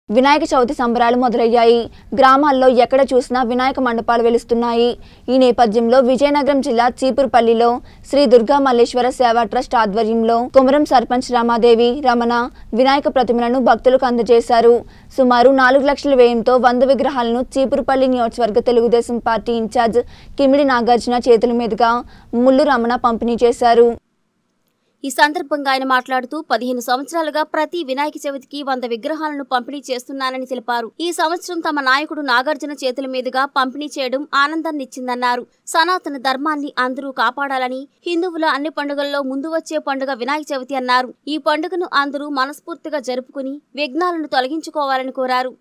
వినాయక చవితి సంబరాలు మొదలయ్యాయి గ్రామాల్లో ఎక్కడ చూసినా వినాయక మండపాలు వెలుస్తున్నాయి ఈ నేపథ్యంలో విజయనగరం జిల్లా చీపురుపల్లిలో శ్రీ దుర్గా మల్లేశ్వర సేవా ట్రస్ట్ ఆధ్వర్యంలో కుమరం సర్పంచ్ రమాదేవి రమణ వినాయక ప్రతిమలను భక్తులకు అందజేశారు సుమారు నాలుగు లక్షల వ్యయంతో వంద విగ్రహాలను చీపురుపల్లి నియోజకవర్గ తెలుగుదేశం పార్టీ ఇన్ఛార్జ్ కిమిడి నాగార్జున చేతుల మీదుగా ముల్లు రమణ పంపిణీ చేశారు ఈ సందర్భంగా ఆయన మాట్లాడుతూ పదిహేను సంవత్సరాలుగా ప్రతి వినాయక చవితికి వంద విగ్రహాలను పంపిణీ చేస్తున్నానని తెలిపారు ఈ సంవత్సరం తమ నాయకుడు నాగార్జున చేతుల మీదుగా పంపిణీ చేయడం ఆనందాన్నిచ్చిందన్నారు సనాతన ధర్మాన్ని అందరూ కాపాడాలని హిందువుల అన్ని పండుగల్లో ముందు వచ్చే పండుగ వినాయక చవితి అన్నారు ఈ పండుగను అందరూ మనస్ఫూర్తిగా జరుపుకుని విఘ్నాలను తొలగించుకోవాలని కోరారు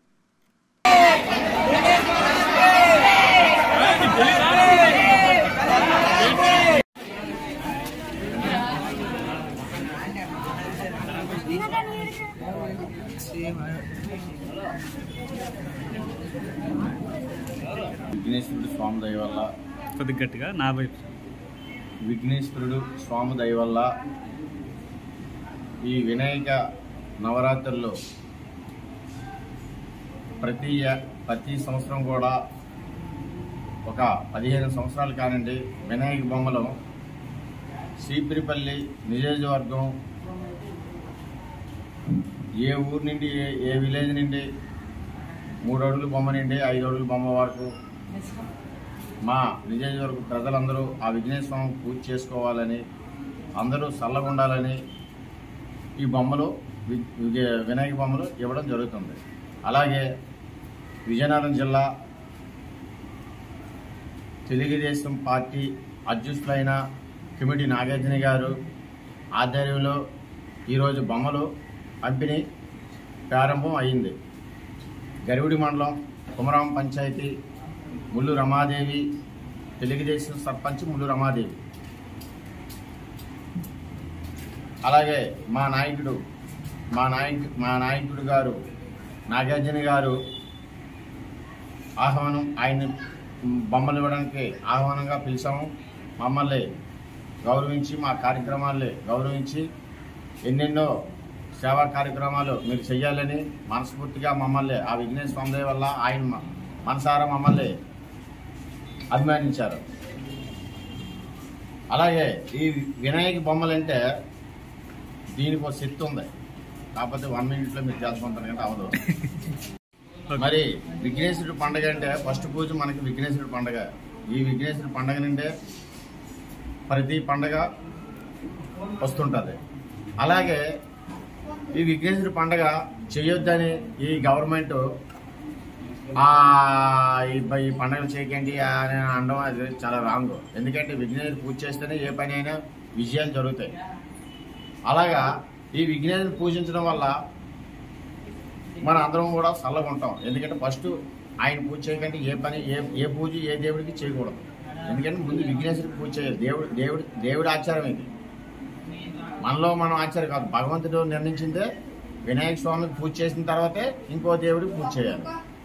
విఘ్నేశ్వరుడు స్వామి దయ వల్ల కొద్ది గట్టిగా నా వైపు విఘ్నేశ్వరుడు స్వామి దయ వల్ల ఈ వినాయక నవరాత్రుల్లో ప్రతి య- ప్రతి సంవత్సరం కూడా ఒక పదిహేను సంవత్సరాలు కానండి వినాయక బొమ్మలు శ్రీపిరిపల్లి నియోజకవర్గం ఏ ఊరు నుండి ఏ ఏ విలేజ్ నుండి మూడు అడుగుల బొమ్మ నుండి ఐదు అడుగుల బొమ్మ వరకు మా నియోజకవర్గ ప్రజలందరూ ఆ విఘ్నేశ్వర స్వామి పూజ చేసుకోవాలని అందరూ చల్లగా ఉండాలని ఈ బొమ్మలు వి- విగే- వినాయక బొమ్మలు ఇవ్వడం జరుగుతుంది అలాగే విజయనగరం జిల్లా తెలుగుదేశం పార్టీ అధ్యక్షులైన కిమిడి నాగార్జున గారు ఆధ్వర్యంలో ఈరోజు బొమ్మలు పంపిణీ ప్రారంభం అయింది గరివిడి మండలం కుమరాం పంచాయతీ ముల్లు రమాదేవి తెలుగుదేశం సర్పంచ్ ముల్లు రమాదేవి అలాగే మా నాయకుడు మా నాయకు మా నాయకుడు గారు నాగార్జున గారు ఆహ్వానం ఆయన బొమ్మలు ఇవ్వడానికి ఆహ్వానంగా పిలిచాము మమ్మల్ని గౌరవించి మా కార్యక్రమాల్ని గౌరవించి ఎన్నెన్నో సేవా కార్యక్రమాలు మీరు చేయాలని మనస్ఫూర్తిగా మమ్మల్ని ఆ విఘ్నేశ్వర స్వామి దయ వల్ల ఆయన మ- మనసారా మమ్మల్ని అభిమానించారు అలాగే ఈ వినాయక బొమ్మలంటే దీనికి ఒక శక్తి ఉంది కాకపోతే వన్ మినిట్లో మీరు చేసుకుంటారు కంటే అవదు మరి విఘ్నేశ్వరుడు పండగ అంటే ఫస్ట్ పూజ మనకి విఘ్నేశ్వరుడు పండగ ఈ విఘ్నేశ్వరుడు పండగ నుండే ప్రతి పండగ వస్తుంటుంది అలాగే ఈ విఘ్నేశ్వరుడు పండగ చేయొద్దని ఈ గవర్నమెంట్ ఆ, ఈ ప- ఈ పండగలు చేయకండి అని అనడం అది చాలా రాంగ్ ఎందుకంటే విఘ్నేశ్వరుడు పూజ చేస్తేనే ఏ పని అయినా విజయాలు జరుగుతాయి అలాగా ఈ విఘ్నేశ్వరుడు పూజించడం వల్ల మన అందరం కూడా చల్లగా ఉంటాం ఎందుకంటే ఫస్ట్ ఆయన పూజ చేయకంటే ఏ పని ఏ ఏ పూజ ఏ దేవుడికి చేయకూడదు ఎందుకంటే ముందు విఘ్నేశ్వరికి పూజ చేయాలి దేవుడు దేవుడు దేవుడి ఆచారం ఇది మనలో మనం ఆచారం కాదు భగవంతుడు నిర్ణయించిందే వినాయక స్వామికి పూజ చేసిన తర్వాతే ఇంకో దేవుడికి పూజ చేయాలి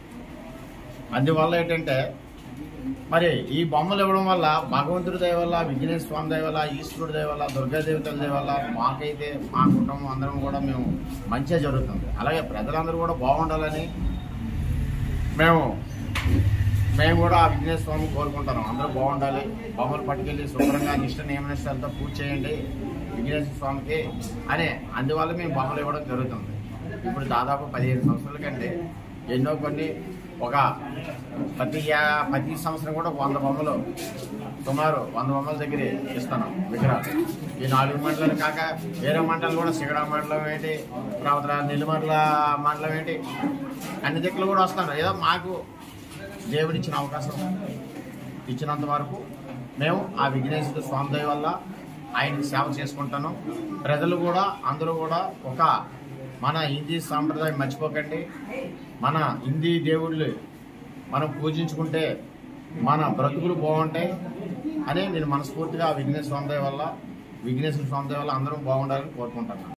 అందువల్ల ఏంటంటే మరి ఈ బొమ్మలు ఇవ్వడం వల్ల భగవంతుడి దయ వల్ల విఘ్నేశ్వర స్వామి దయ వల్ల ఈశ్వరుడి దయ వల్ల దుర్గాదేవతల దయ వల్ల మాకైతే మా కుటుంబం అందరం కూడా మేము మంచిగా జరుగుతుంది అలాగే ప్రజలందరూ కూడా బాగుండాలని మేము మేము కూడా ఆ విఘ్నేశ్వర స్వామి కోరుకుంటున్నాం అందరూ బాగుండాలి బొమ్మలు పట్టుకెళ్ళి శుభ్రంగా నిష్ట నియమనిష్టాలతో పూజ చేయండి విఘ్నేశ్వర స్వామికి అనే అందువల్ల మేము బొమ్మలు ఇవ్వడం జరుగుతుంది ఇప్పుడు దాదాపు పదిహేను సంవత్సరాల కంటే ఎన్నో కొన్ని ఒక ప్రతి యా- ప్రతి సంవత్సరం కూడా ఒక వంద బొమ్మలు సుమారు వంద బొమ్మల దగ్గర ఇస్తున్నాం విగ్రహాలు ఈ నాలుగు మండలాలు కాక వేరే మండలం కూడా సిగడా మండలం ఏంటి తర్వాత నెల్లిమండల మండలం ఏంటి అన్ని దిక్కులు కూడా వస్తున్నారు ఏదో మాకు దేవుడిచ్చిన అవకాశం ఇచ్చినంత వరకు మేము ఆ విఘ్నేశ్వర స్వామి దయ వల్ల ఆయనకి సేవ చేసుకుంటాను ప్రజలు కూడా అందరూ కూడా ఒక మన హిందీ సాంప్రదాయం మర్చిపోకండి మన హిందీ దేవుళ్ళు మనం పూజించుకుంటే మన బ్రతుకులు బాగుంటాయి అని నేను మనస్ఫూర్తిగా ఆ విఘ్నేశ్వర స్వామి దయ వల్ల విఘ్నేశ్వర స్వామి దయ వల్ల అందరం బాగుండాలని కోరుకుంటున్నాను